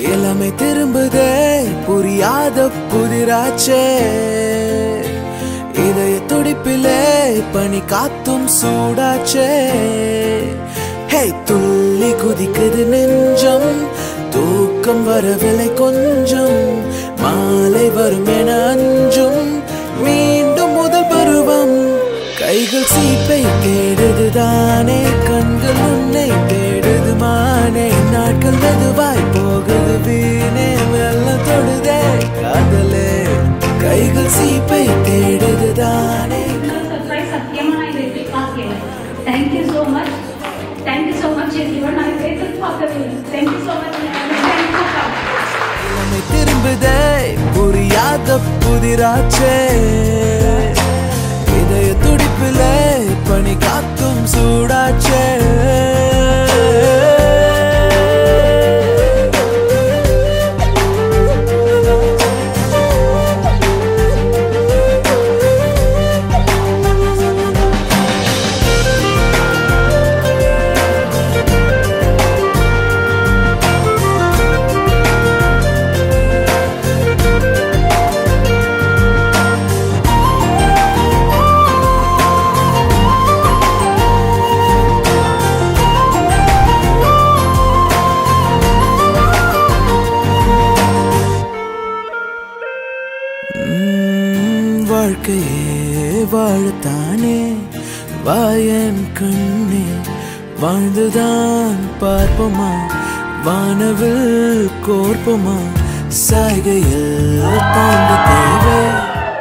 இளமை திரும்புதே புரியாத புதிராச்சே இதய துடிப்பிலே பனி காத்தும் சூடாச்சே ஹே துள்ளி குதிக்குது நெஞ்சம் தூக்கம் வரவில்லை கொஞ்சம் மாலை வரும் என அஞ்சும் மீண்டும் முதல் பருவம் கைகள் சீப்பை தேடுது தானே கண்கள் உன்னை தேடுது மானே நாட்கள் மெதுவாய் போகுது வீணே வெள்ளம் தொடுதே காதலே கைகள் சீப்பை தேடுது தானே சர்ப்ரைஸ் சத்தியமா நான் இதை எதிர்பார்க்கல thank you so much thank you so much இவன் நான் இதை எதிர்பார்க்கவே இல்லை தேங்க்யூ ஸோ மச் இளமை திரும்புதே புரியாத புதிராச்சே இதய துடிப்பிலே பனி காத்தும் சூடாச்சே உம், வாழ்க்கையே வாழத்தானே வாயன் கண்ணே வாழ்ந்துதான் பார்ப்போமா வானவில் கோர்ப்போமா சாய்கையில் தாங்க தேவை